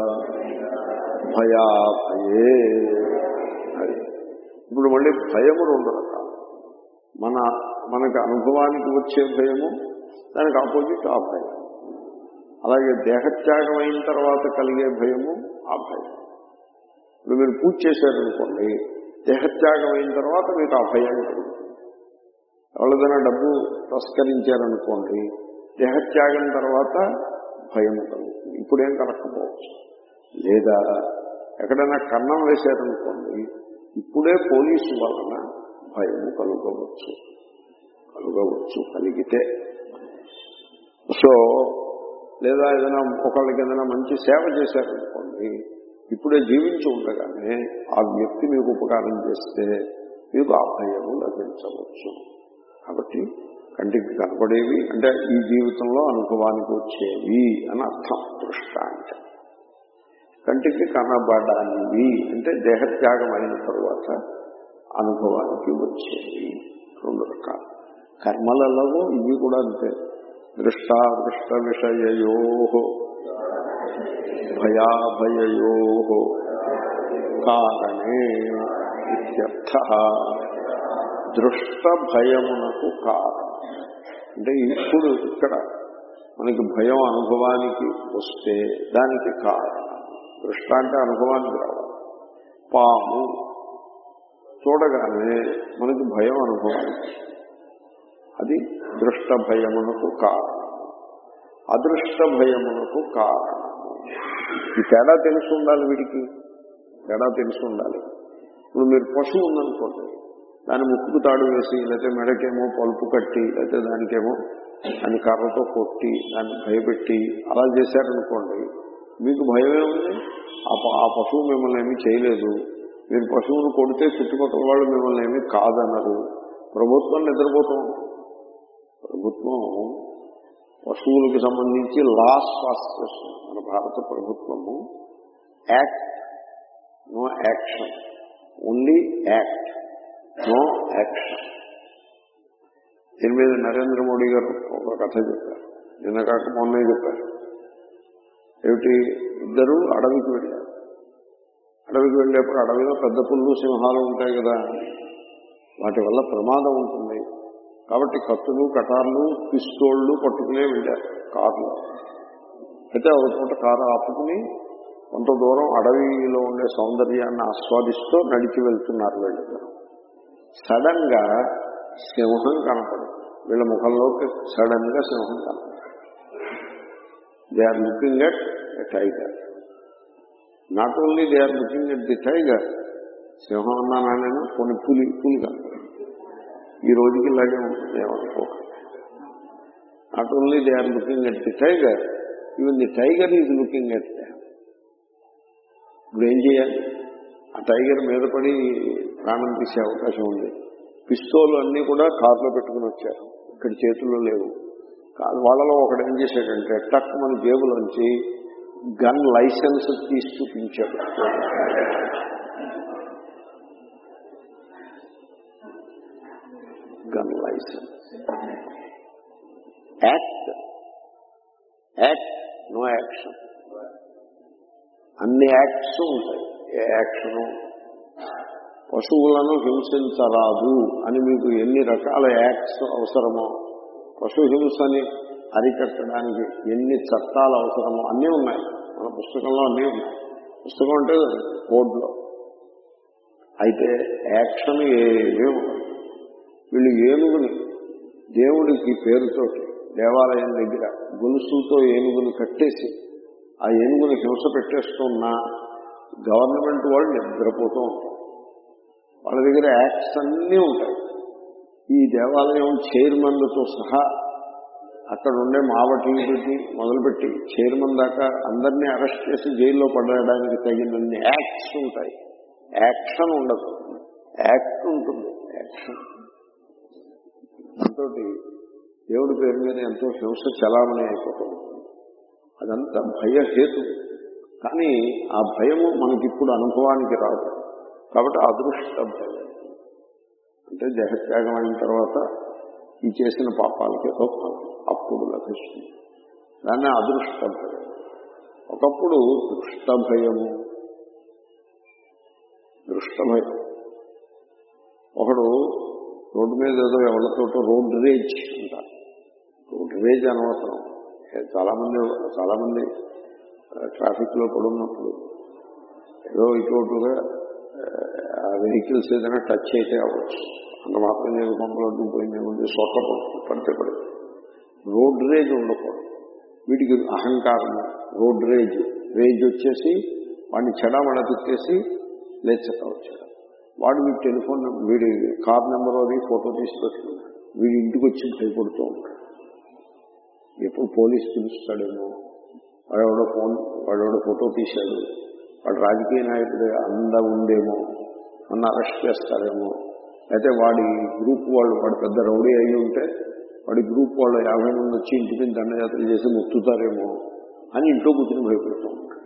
భయాభయే అది ఇప్పుడు మళ్ళీ భయము రెండు రకాలు మన మనకి అనుభవానికి వచ్చే భయము దానికి ఆపోజిట్ ఆ భయం అలాగే దేహత్యాగం అయిన తర్వాత కలిగే భయము ఆ భయం ఇప్పుడు మీరు పూజ చేశారనుకోండి దేహత్యాగం అయిన తర్వాత మీకు ఆ భయం కలుగుతుంది ఎవరిదైనా డబ్బు తస్కరించారనుకోండి దేహత్యాగం తర్వాత భయం కలుగుతుంది ఇప్పుడేం కలగకపోవచ్చు లేదా ఎక్కడైనా కన్నం వేశారనుకోండి ఇప్పుడే పోలీసు వలన భయము కలుగవచ్చు కలుగవచ్చు కలిగితే సో లేదా ఏదైనా ఒకళ్ళకి ఏదైనా మంచి సేవ చేశారనుకోండి ఇప్పుడే జీవించి ఉండగానే ఆ వ్యక్తి మీకు ఉపకారం చేస్తే మీకు ఆ భయము లభించవచ్చు కాబట్టి కంటికి కనపడేవి అంటే ఈ జీవితంలో అనుభవానికి వచ్చేవి అని అర్థం దృష్ట అంటే కంటికి కనబడానివి అంటే దేహత్యాగం అయిన తరువాత అనుభవానికి వచ్చేవి రెండు రకాలు కర్మలలో ఇవి కూడా అంతే దృష్టాదృష్ట విషయయో భయాభయయో కారణే ఇత్యర్థ దృష్ట భయమునకు కారణం అంటే ఇప్పుడు ఇక్కడ మనకి భయం అనుభవానికి వస్తే దానికి కారణం దృష్ట అంటే అనుభవానికి రావాలి పాము చూడగానే మనకి భయం అనుభవానికి అది దృష్ట భయమునకు కారణం అదృష్ట భయమునకు కారణం ఈ తేడా తెలిసి ఉండాలి వీడికి తేడా తెలిసి ఉండాలి ఇప్పుడు మీరు పశువు ఉందనుకోండి దాని ముక్కుకు తాడు వేసి లేకపోతే మెడకేమో పలుపు కట్టి లేకపోతే దానికేమో దాన్ని కర్రతో కొట్టి దాన్ని భయపెట్టి అలా చేశారనుకోండి మీకు భయమే ఉంది ఆ ప- ఆ పశువు మిమ్మల్ని ఏమీ చేయలేదు మీరు పశువును కొడితే చుట్టుపక్కల వాళ్ళు మిమ్మల్ని ఏమీ కాదనరు ప్రభుత్వం నిద్రపోతూ ఉంటుంది ప్రభుత్వం పశువులకు సంబంధించి లాస్ పాస్ చేస్తుంది మన భారత ప్రభుత్వము act no action only act no action దీని మీద నరేంద్ర మోడీ గారు ఒక కథ చెప్పారు నిన్న కాక మొన్నే చెప్పారు ఏమిటి ఇద్దరు అడవికి వెళ్ళారు అడవికి వెళ్ళేప్పుడు అడవిలో పెద్ద పుల్లు సింహాలు ఉంటాయి కదా వాటి వల్ల ప్రమాదం ఉంటుంది కాబట్టి కత్తులు కటార్లు పిస్తోళ్లు పట్టుకునే వెళ్ళారు కారులో అయితే ఒక చోట కారు ఆపుకుని కొంత దూరం అడవిలో ఉండే సౌందర్యాన్ని ఆస్వాదిస్తూ నడిచి వెళ్తున్నారు వీళ్ళిద్దరు సడన్ గా సింహం కనపడు వీళ్ళ ముఖంలోకి సడన్ గా సింహం కనపడు they are looking at a tiger not only they are looking at the tiger సింహం అన్నానా నేను కొన్ని పులి పులి కనపడు ఈ రోజుకి ఇలాగే ఉంటుంది ఏమనుకో not only they are looking at the tiger even the tiger is looking at ఇప్పుడు ఏం చేయాలి ఆ టైగర్ మీద పడి ప్రాణం తీసే అవకాశం ఉంది పిస్తోలు అన్నీ కూడా కారులో పెట్టుకుని వచ్చారు ఇక్కడ చేతుల్లో లేవు కా- వాళ్ళలో ఒకడు ఏం చేశాడంటే టక్ మన జేబులోంచి గన్ లైసెన్స్ తీసి చూపించాడు gun license act act no action అన్ని యాక్ట్స్ ఉంటాయి ఏ యాక్షను పశువులను హింసించరాదు అని మీకు ఎన్ని రకాల యాక్ట్స్ అవసరమో పశు హింసని అరికట్టడానికి ఎన్ని చట్టాలు అవసరమో అన్నీ ఉన్నాయి మన పుస్తకంలో అన్నీ ఉన్నాయి పుస్తకం అంటే కోడ్లో అయితే యాక్షన్ ఏమీ ఉండదు వీళ్ళు ఏనుగుని దేవుడికి పేరుతోటి దేవాలయం దగ్గర గొలుసుతో ఏనుగుని కట్టేసి ఆ ఏనుగుని హింస పెట్టేస్తున్న గవర్నమెంట్ వాళ్ళు నిద్రపోతూ ఉంటారు వాళ్ళ దగ్గర యాక్ట్స్ అన్నీ ఉంటాయి ఈ దేవాలయం చైర్మన్లతో సహా అక్కడ ఉండే మావటీకి మొదలుపెట్టి చైర్మన్ దాకా అందరినీ అరెస్ట్ చేసి జైల్లో పడడానికి తగినన్ని యాక్ట్స్ ఉంటాయి యాక్షన్ ఉండదు యాక్ట్ ఉంటుంది యాక్షన్ దాంతో దేవుడి పేరు మీద ఎంతో హింస చలామణి అయిపోతూ ఉంటుంది అదంతా భయహేతు కానీ ఆ భయము మనకిప్పుడు అనుభవానికి రాదు కాబట్టి అదృష్ట భయం అంటే దేహత్యాగం అయిన తర్వాత ఈ చేసిన పాపాలకి ఏదో ఫలం అప్పుడు లభిస్తుంది దాన్ని అదృష్ట భయం ఒకప్పుడు దృష్ట భయము దృష్ట భయం ఒకడు రోడ్డు మీద ఏదో ఎవరితోటో రోడ్ రేజ్ అంటారు రోడ్ రేజ్ అనవసరం చాలా మంది చాలా మంది ట్రాఫిక్ లో పడున్నప్పుడు ఏదో ఇటుగా ఆ వెహికల్స్ ఏదైనా టచ్ అయితే అవ్వచ్చు అంత మాత్రం నేను పంపలడ్డు పోయింది ఏముంది సొట్ట పడితే పడింది రోడ్ రేజ్ ఉండకూడదు వీటికి అహంకారము రోడ్ రేజ్ రేజ్ వచ్చేసి వాడిని చెడమడ తిట్టేసి లేచట వచ్చాడు వాడు వీడి టెలిఫోన్ నెం- వీడి కార్ నెంబర్ అది ఫోటో తీసి పెట్టుకున్నాడు వీడి ఇంటికి వచ్చి భయపడుతూ ఉంటాడు ఎప్పుడు పోలీస్ పిలుస్తాడేమో వాడెవడో ఫోన్ వాడెవడో ఫోటో తీశాడు వాడు రాజకీయ నాయకుడు అంద ఉందేమో నన్ను అరెస్ట్ చేస్తారేమో అయితే వాడి గ్రూప్ వాళ్ళు వాడు పెద్ద రౌడీ అయి ఉంటే వాడి గ్రూప్ వాళ్ళు యాభై మంది వచ్చి ఇంటి మీద దండయాత్ర చేసి ముత్తుతారేమో అని ఇంట్లో కూర్చొని భయపడుతూ ఉంటాడు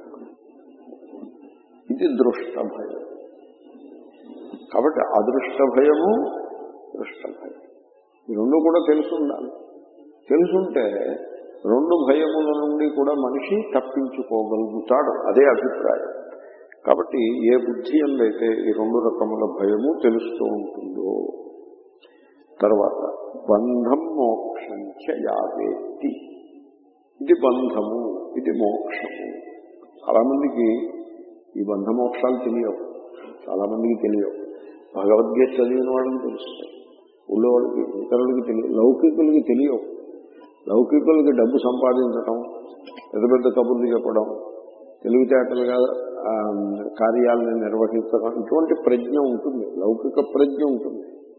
ఇది దృష్ట భయం కాబట్టి అదృష్ట భయము దృష్ట భయం ఈ రెండు కూడా తెలిసి ఉండాలి తెలుసుంటే రెండు భయముల నుండి కూడా మనిషి తప్పించుకోగలుగుతాడు అదే అభిప్రాయం కాబట్టి ఏ బుద్ధి ఎందైతే ఈ రెండు రకముల భయము తెలుస్తూ ఉంటుందో తర్వాత బంధం మోక్షం చ యావేత్తి ఇది బంధము ఇది మోక్షము చాలా మందికి ఈ బంధ మోక్షాలు తెలియవు చాలా మందికి తెలియవు భగవద్గీత చదివిన వాళ్ళని తెలుస్తాయి ఊళ్ళో వాళ్ళకి ఇతరులకి తెలియదు లౌకికులకి తెలియవు లౌకికులకి డబ్బు సంపాదించటం పెద్ద పెద్ద కబుర్లు చెప్పడం తెలివితేటలుగా ఆ, కార్యాలను నిర్వహించడం ఇటువంటి ప్రజ్ఞ ఉంటుంది లౌకిక ప్రజ్ఞ ఉంటుంది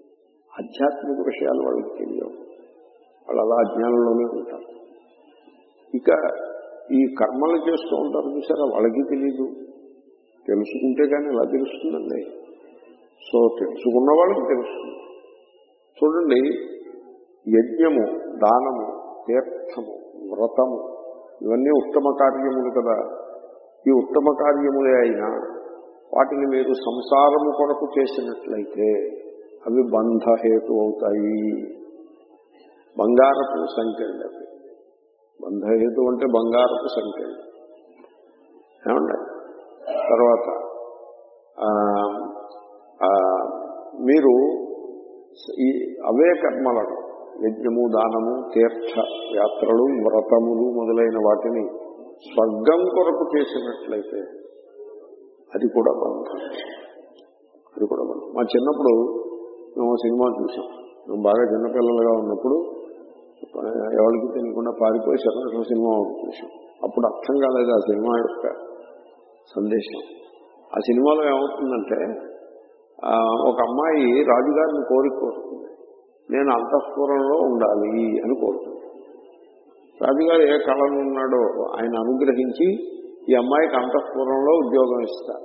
ఆధ్యాత్మిక విషయాలు వాళ్ళకి తెలియవు వాళ్ళు అలా అజ్ఞానంలోనే ఉంటారు ఇక ఈ కర్మలు చేస్తూ ఉంటారు చూసారా వాళ్ళకి తెలియదు తెలుసుకుంటే కానీ ఎలా తెలుస్తుందండి సో తెలుసుకున్న వాళ్ళకి తెలుస్తుంది చూడండి యజ్ఞము దానము తీర్థము వ్రతము ఇవన్నీ ఉత్తమ కార్యములు కదా ఈ ఉత్తమ కార్యములే అయినా వాటిని మీరు సంసారము కొరకు చేసినట్లయితే అవి బంధహేతు అవుతాయి బంగారపు సంఖ్యలు అవి బంధహేతు అంటే బంగారపు సంఖ్యలు ఏమండి తర్వాత ఆ, ఆ, మీరు ఈ అవే కర్మలను యజ్ఞము దానము తీర్థ యాత్రలు వ్రతములు మొదలైన వాటిని స్వర్గం కొరకు చేసినట్లయితే అది కూడా బంధం అది కూడా బంధం మా చిన్నప్పుడు మేము సినిమా చూసాం మేము బాగా చిన్నపిల్లలుగా ఉన్నప్పుడు ఎవరికి తెలియకుండా పారిపోయి శరణం సినిమా ఒకటి చూసాం అప్పుడు అర్థం కాలేదు ఆ సినిమా యొక్క సందేశం ఆ సినిమాలో ఏమవుతుందంటే ఆ, ఒక అమ్మాయి రాజుగారిని కోరిక కోరుతుంది నేను అంతఃపురంలో ఉండాలి అని కోరుతుంది రాజుగారు ఏ కళలో ఉన్నాడో ఆయన అనుగ్రహించి ఈ అమ్మాయికి అంతఃపురంలో ఉద్యోగం ఇస్తారు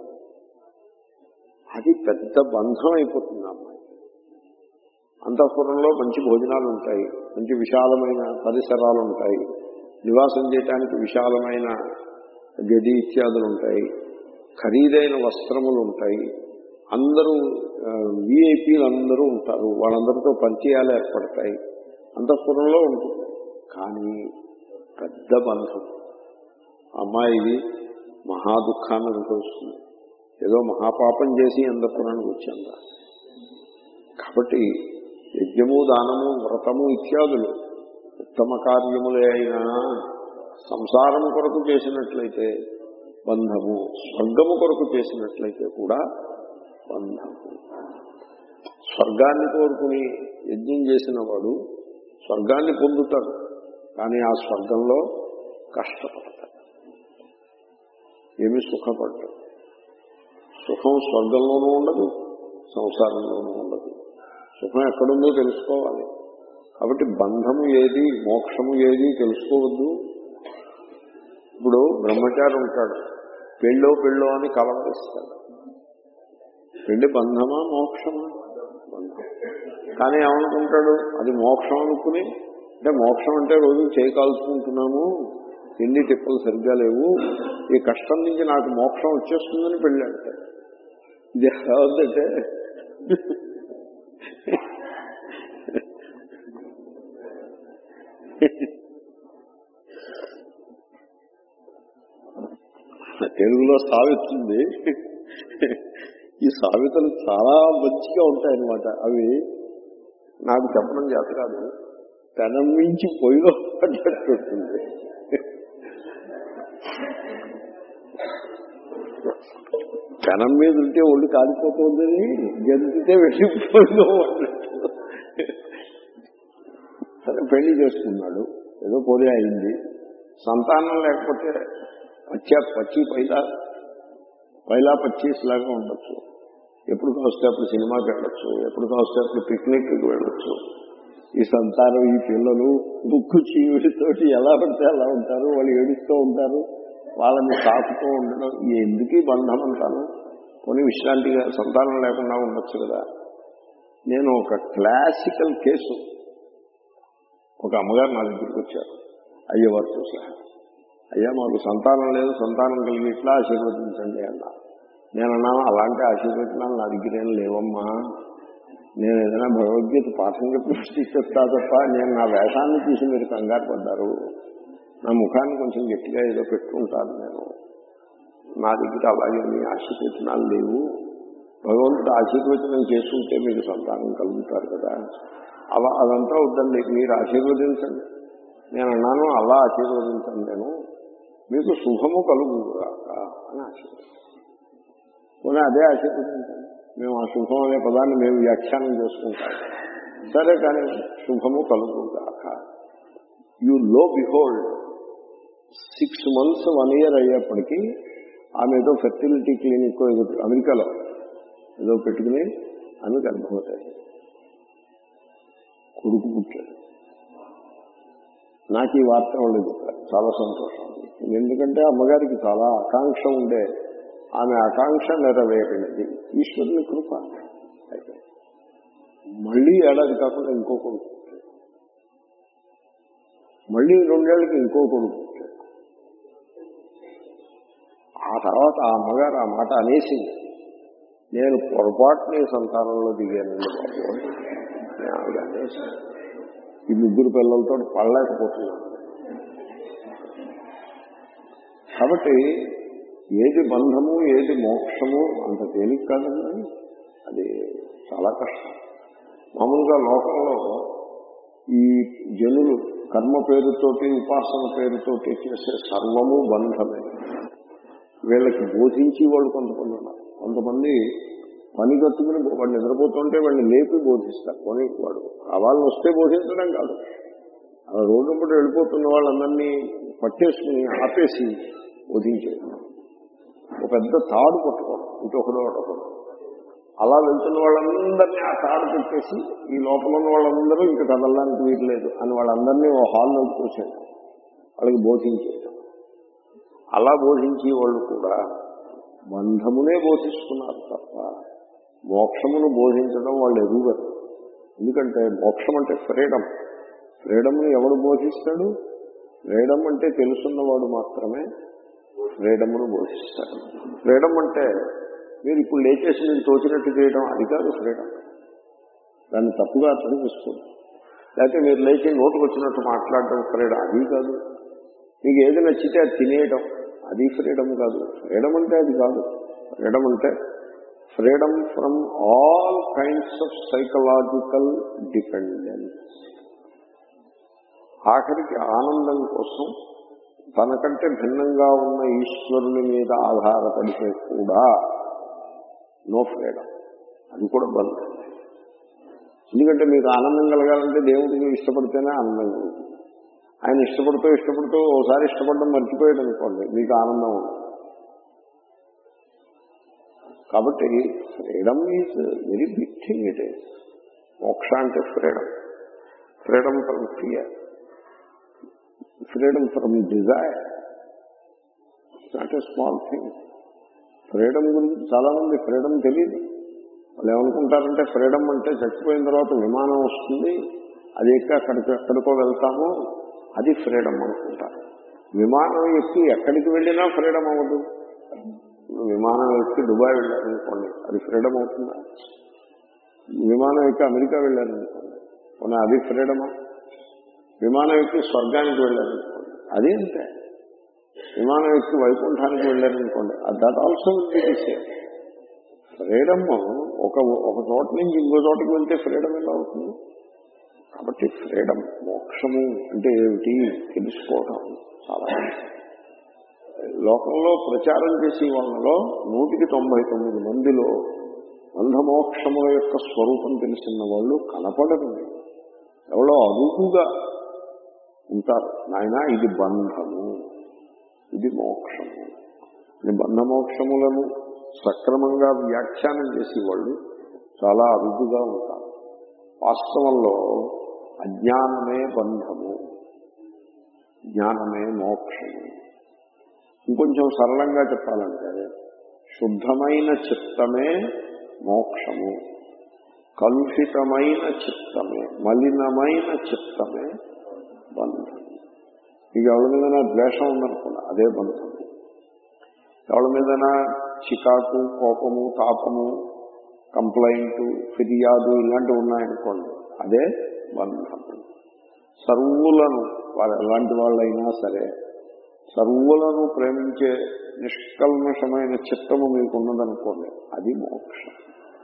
అది పెద్ద బంధం అయిపోతుంది ఆ అమ్మాయి అంతఃపురంలో మంచి భోజనాలు ఉంటాయి మంచి విశాలమైన పరిసరాలు ఉంటాయి నివాసం చేయడానికి విశాలమైన గది ఇత్యాదులు ఉంటాయి ఖరీదైన వస్త్రములు ఉంటాయి అందరూ విఐపీలు అందరూ ఉంటారు వాళ్ళందరితో పరిచయాలు ఏర్పడతాయి అంతఃపురంలో ఉంటుంది కానీ పెద్ద బంధం అమ్మాయి మహా దుఃఖాన్ని అనుభవిస్తుంది ఏదో మహాపాపం చేసి అంతఃపురానికి వచ్చిందా కాబట్టి యజ్ఞము దానము వ్రతము ఇత్యాదులు ఉత్తమ కార్యములే అయినా సంసారం కొరకు చేసినట్లయితే బంధము స్వర్గము కొరకు చేసినట్లయితే కూడా బంధము స్వర్గాన్ని కోరుకుని యజ్ఞం చేసిన వాడు స్వర్గాన్ని పొందుతాడు కానీ ఆ స్వర్గంలో కష్టపడతాడు ఏమి సుఖపడ్డాడు సుఖం స్వర్గంలోనూ ఉండదు సంసారంలోనూ ఉండదు సుఖం ఎక్కడుందో తెలుసుకోవాలి కాబట్టి బంధము ఏది మోక్షము ఏది తెలుసుకోవద్దు ఇప్పుడు బ్రహ్మచారి ఉంటాడు పెళ్ళో పెళ్ళో అని కలవరిస్తాడు పెళ్లి బంధమా మోక్షమా బంధం కానీ ఏమనుకుంటాడు అది మోక్షం అనుకుని అంటే మోక్షం అంటే రోజు చేయి కాల్చుకుంటున్నాము తిండి తిప్పలు సరిగ్గా లేవు ఈ కష్టం నుంచి నాకు మోక్షం వచ్చేస్తుందని పెళ్ళి అంటాడు ఇది ఎలా ఉందంటే తెలుగులో సావిత్రుంది ఈ సామెతలు చాలా మంచిగా ఉంటాయన్నమాట అవి నాకు చెప్పడం చేత కాదు పెనం మించి పొయ్యిలో పడ్డట్టుంటుంది పెనం మీద ఉంటే ఒళ్ళు కాలిపోతుందని గెలిపితే వెళ్ళిపోయిందో అన్నట్టు సరే పెళ్లి చేసుకున్నాడు ఏదో పోదే అయింది సంతానం లేకపోతే పచ్చ పచ్చి పైలా పైలా పచ్చీస్ లాగా ఉండొచ్చు ఎప్పుడు కావస్తే అప్పుడు సినిమాకి వెళ్ళొచ్చు ఎప్పుడు కావస్తే అప్పుడు పిక్నిక్కి వెళ్ళొచ్చు ఈ సంతానం ఈ పిల్లలు ముక్కు చీవిడితోటి ఎలా పడితే అలా ఉంటారు వాళ్ళు ఏడుస్తూ ఉంటారు వాళ్ళని సాకుతూ ఉండడం ఎందుకు ఈ బంధం అంటాను కొన్ని విశ్రాంతిగా సంతానం లేకుండా ఉండొచ్చు కదా నేను ఒక క్లాసికల్ కేసు ఒక అమ్మగారు నా దగ్గరికి వచ్చారు అయ్యవారితో సహా అయ్యా మాకు సంతానం లేదు సంతానం కలిగి ఇట్లా ఆశీర్వదించండి అన్నా నేను అన్నాను అలాంటి ఆశీర్వచనాలు నా దగ్గర ఏం లేవమ్మా నేను ఏదైనా భగవద్గీత పాఠం చెప్పి చెప్తా తప్ప నేను నా వేషాన్ని తీసి మీరు కంగారు పడ్డారు నా ముఖాన్ని కొంచెం గట్టిగా ఏదో పెట్టుకుంటాను నేను నా దగ్గర అలాగే మీ ఆశీర్వచనాలు లేవు భగవంతుడు ఆశీర్వచనం చేసుకుంటే మీకు సంతానం కలుగుతారు కదా అలా అదంతా వద్దండి మీరు ఆశీర్వదించండి నేను అన్నాను అలా ఆశీర్వదించండి నేను మీకు శుభము కలుగుగాక అని ఆశీర్వదించాను పోనీ అదే ఆశీర్వదించండి మేము ఆ శుభం అనే పదాన్ని మేము వ్యాఖ్యానం చేసుకుంటాం సరే కానీ శుభము కలుగుగాక you lo behold six months one year అయ్యేప్పటికీ ఆమె ఏదో ఫెర్టిలిటీ క్లినిక్ ఏదో అమెరికాలో ఏదో పెట్టుకుని ఆమె గర్భవతాయి కొడుకు పుట్టాడు నాకు ఈ వార్త వాళ్ళు చెప్పారు చాలా సంతోషం ఎందుకంటే అమ్మగారికి చాలా ఆకాంక్ష ఉండే ఆమె ఆకాంక్ష నెరవేరినది ఈశ్వరుని కృప అయితే మళ్ళీ ఏడాది కాకుండా ఇంకో కొడుకు పుట్టాడు మళ్ళీ రెండేళ్ళకి ఇంకో కొడుకు పుట్టాడు ఆ తర్వాత ఆ అమ్మగారు ఆ మాట అనేసింది నేను పొరపాటుని సంతానంలో దిగానండి బాబు అని ఆవిడ అనేసింది ఈ ముగ్గురు పిల్లలతో పడలేకపోతున్నాను కాబట్టి ఏది బంధము ఏది మోక్షము అంత తేలిక కాదండి అది చాలా కష్టం మామూలుగా లోకంలో ఈ జనులు కర్మ పేరుతోటి ఉపాసన పేరుతోటి చేసే సర్వము బంధమే వీళ్ళకి బోధించి వాళ్ళు కొంతమంది ఉన్నారు కొంతమంది పని కట్టుకుని వాడు నిద్రపోతుంటే వాడిని లేపి బోధిస్తారు కొని వాడు కావాలని వస్తే బోధించడం కాదు అలా రోడ్డు పూట వెళ్ళిపోతున్న వాళ్ళందరినీ పట్టేసుకుని ఆపేసి బోధించేది ఒక పెద్ద తాడు పట్టుకోవడం ఇంకొకడు ఒకడు అలా వెళ్తున్న వాళ్ళందరినీ ఆ తాడు పెట్టేసి ఈ లోపల ఉన్న వాళ్ళందరూ ఇంకా కదలడానికి వీరలేదు అని వాళ్ళందరినీ ఓ హాల్లోకి చూసేది వాళ్ళకి బోధించేది అలా బోధించే వాళ్ళు కూడా బంధమునే బోధిస్తున్నారు తప్ప మోక్షమును బోధించడం వాళ్ళు ఎరుగరు ఎందుకంటే మోక్షం అంటే ఫ్రీడమ్ ఫ్రీడమ్ని ఎవడు బోధిస్తాడు ఫ్రీడమ్ అంటే తెలుసున్నవాడు మాత్రమే ఫ్రీడమ్ను బోధిస్తాడు ఫ్రీడమ్ అంటే మీరు ఇప్పుడు లేచేసి మీరు తోచినట్టు చేయడం అది కాదు ఫ్రీడమ్ దాన్ని తప్పుగా అర్థం చేసుకోండి లేకపోతే మీరు లేచి నోటుకు వచ్చినట్టు మాట్లాడడం ఫ్రీడమ్ అది కాదు మీకు ఏది నచ్చితే అది తినేయడం అది ఫ్రీడమ్ కాదు ఫ్రీడమ్ అంటే అది కాదు ఫ్రీడమ్ అంటే freedom from all kinds of psychological dependence ఆఖరికి ఆనందం కోసం తనకంటే భిన్నంగా ఉన్న ఈశ్వరుని మీద ఆధారపడితే కూడా నో ఫ్రీడమ్ అది కూడా బంధం ఎందుకంటే మీకు ఆనందం కలగాలంటే దేవుడికి ఇష్టపడితేనే ఆనందం కలుగుతుంది ఆయన ఇష్టపడుతూ ఇష్టపడుతూ ఓసారి ఇష్టపడడం మర్చిపోయాడు అనుకోండి మీకు ఆనందం ఉండదు కాబట్టి freedom is very big thing it is moksha అంటే freedom freedom from fear freedom from desire not a small thing freedom గురించి చాలా మంది ఫ్రీడమ్ తెలియదు వాళ్ళు ఏమనుకుంటారంటే ఫ్రీడమ్ అంటే చచ్చిపోయిన తర్వాత విమానం వస్తుంది అది ఎక్కి అక్కడికి ఎక్కడికో వెళ్తాము అది ఫ్రీడమ్ అనుకుంటారు విమానం ఎక్కి ఎక్కడికి వెళ్ళినా ఫ్రీడమ్ అవ్వదు విమానం ఎక్కి దుబాయ్ వెళ్ళారనుకోండి అది ఫ్రీడమ్ అవుతుందా విమానం ఎక్కి అమెరికా వెళ్ళారనుకోండి పోనీ అది ఫ్రీడమా విమానం ఎక్కి స్వర్గానికి వెళ్ళారనుకోండి అది అంతే విమానం ఎక్కి వైకుంఠానికి వెళ్ళారనుకోండి దట్ ఆల్సో సేమ్ ఫ్రీడమ్ ఒక ఒక చోట నుంచి ఇంకో చోటకి వెళ్తే ఫ్రీడమ్ ఎలా అవుతుంది కాబట్టి ఫ్రీడమ్ మోక్షము అంటే ఏమిటి తెలుసుకోవడం చాలా లోకంలో ప్రచారం చేసే వాళ్ళలో నూటికి తొంభై తొమ్మిది మందిలో బంధమోక్షముల యొక్క స్వరూపం తెలిసిన వాళ్ళు కనపడరు ఎవరో అదుపుగా ఉంటారు నాయన ఇది బంధము ఇది మోక్షము ఈ బంధమోక్షములను సక్రమంగా వ్యాఖ్యానం చేసేవాళ్ళు చాలా అరుదుగా ఉంటారు వాస్తవంలో అజ్ఞానమే బంధము జ్ఞానమే మోక్షము ఇంకొంచెం సరళంగా చెప్పాలంటే శుద్ధమైన చిత్తమే మోక్షము కలుషితమైన చిత్తమే మలినమైన చిత్తమే బంధం మీకు ఎవరి మీదైనా ద్వేషం ఉందనుకున్నా అదే బంధం ఎవరి మీదైనా చికాకు కోపము తాపము కంప్లైంట్ ఫిర్యాదు ఇలాంటివి ఉన్నాయనుకోండి అదే బంధము సర్వులను వారు ఎలాంటి వాళ్ళైనా సరే సర్వులను ప్రేమించే నిష్కల్మషమైన చిత్తము మీకు ఉన్నదనుకోండి అది మోక్షం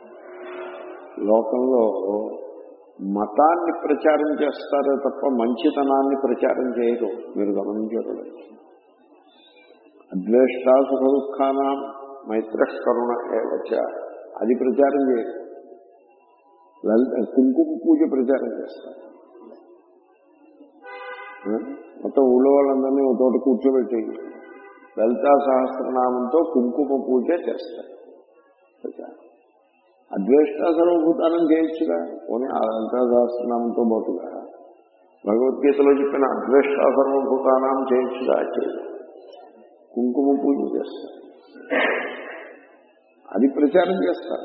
లోకంలో మతాన్ని ప్రచారం చేస్తారే తప్ప మంచితనాన్ని ప్రచారం చేయరు మీరు గమనించగలరు అద్వేష్ట సుఖ దుఃఖాన మైత్ర కరుణ ఏవచ్చ అది ప్రచారం చేయరు లలిత కుంకుమ పూజ ప్రచారం చేస్తారు మొత్తం ఊళ్ళో వాళ్ళందరినీ ఒక తోట కూర్చోబెట్టి లలితా సహస్రనామంతో కుంకుమ పూజ చేస్తారు ప్రచారం అద్వేష్ట సర్వభూతానం చేయొచ్చుగా పోనీ ఆ లలితా సహస్రనామంతో పాటుగా భగవద్గీతలో చెప్పిన అద్వేష్ట సర్వభూతానం చేయొచ్చుగా చేయదు కుంకుమ పూజ చేస్తారు అది ప్రచారం చేస్తారు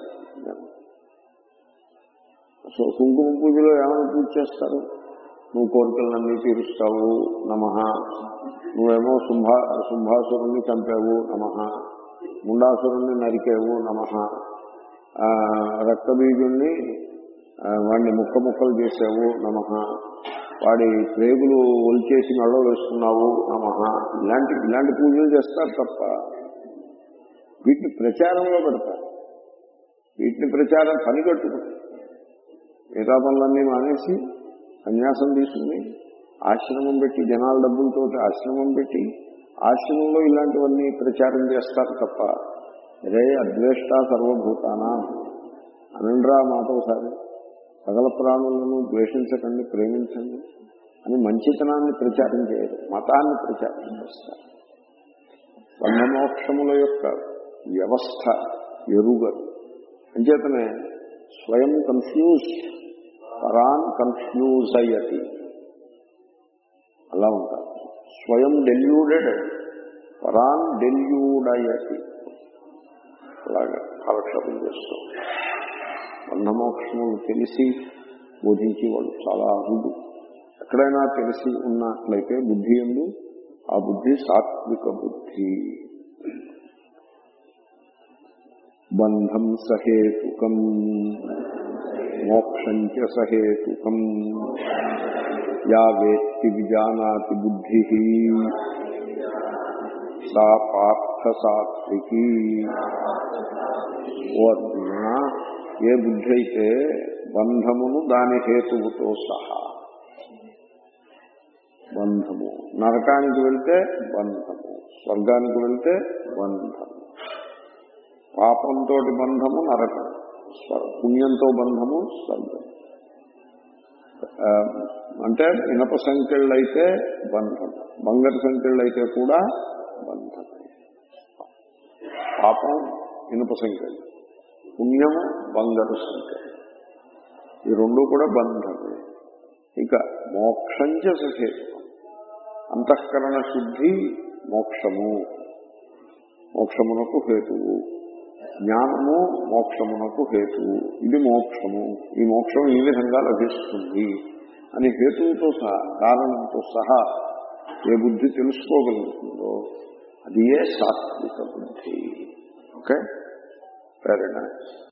సో కుంకుమ పూజలో ఏమైనా పూజ చేస్తారు నువ్వు కోరికలన్నీ తీరుస్తావు నమ నువ్వేమో శుంభా శుంభాసురుణ్ణి చంపావు నమ ముండాసురుణ్ణి నరికావు నమ రక్తబీజుణ్ణి ఆ, వాడిని ముక్క ముక్కలు చేసావు నమ వాడి ప్రేగులు ఒలిచేసి మెళ్ళ వేసుకున్నావు నమ ఇలాంటి ఇలాంటి పూజలు చేస్తారు తప్ప వీటిని ప్రచారంలో పెడతారు వీటిని ప్రచారం పని కట్టుకుంటారు మిగతా పనులన్నీ మానేసి సన్యాసం తీసుకుని ఆశ్రమం పెట్టి జనాల డబ్బులతో ఆశ్రమం పెట్టి ఆశ్రమంలో ఇలాంటివన్నీ ప్రచారం చేస్తారు తప్ప రే అద్వేష్ట సర్వభూతానా అనండ్రా మాట ఒకసారి సకల ప్రాణులను ద్వేషించకండి ప్రేమించండి అని మంచితనాన్ని ప్రచారం చేయరు మతాన్ని ప్రచారం చేస్తారు బంధమోక్షముల యొక్క వ్యవస్థ ఎరుగరు అంచేతనే స్వయం కన్ఫ్యూజ్ పరాన్ కన్ఫ్యూజ్ అయ్యటి అలా ఉంటారు స్వయం డెల్యూడెడ్ పరాన్ డెల్యూడ్ అయ్యటి అలాగా కాలక్షేపం చేస్తూ బంధమోక్షములు తెలిసి బోధించి వాళ్ళు చాలా అరుదు ఎక్కడైనా తెలిసి ఉన్నట్లయితే బుద్ధి ఎందు ఆ బుద్ధి సాత్విక బుద్ధి బంధం సహేతుకం మోక్షం చ సహేతుకం యా వేత్తి విజానాతి బుద్ధి సా పార్థ సాత్వికి ఓ అర్జున ఏ బుద్ధి అయితే బంధమును దాని హేతువుతో సహా బంధము నరకానికి వెళ్తే బంధము స్వర్గానికి వెళ్తే బంధము పాపంతో బంధము నరకం స్వ- పుణ్యంతో బంధము స్వర్గం ఆ, అంటే ఇనప సంఖ్యలైతే బంధం బంగారు సంఖ్యలైతే కూడా బంధమే పాపం ఇనుప సంఖ్యలు పుణ్యము బంగారు సంఖ్య ఈ రెండు కూడా బంధమే ఇక మోక్షంచ సహేతుకం అంతఃకరణ శుద్ధి మోక్షము మోక్షమునకు హేతువు జ్ఞానము మోక్షమునకు హేతువు ఇది మోక్షము ఈ మోక్షం ఈ విధంగా లభిస్తుంది అని హేతువుతో సహా కారణంతో సహా ఏ బుద్ధి తెలుసుకోగలుగుతుందో అది ఏ సాత్విక బుద్ధి ఓకే వెరీ నైస్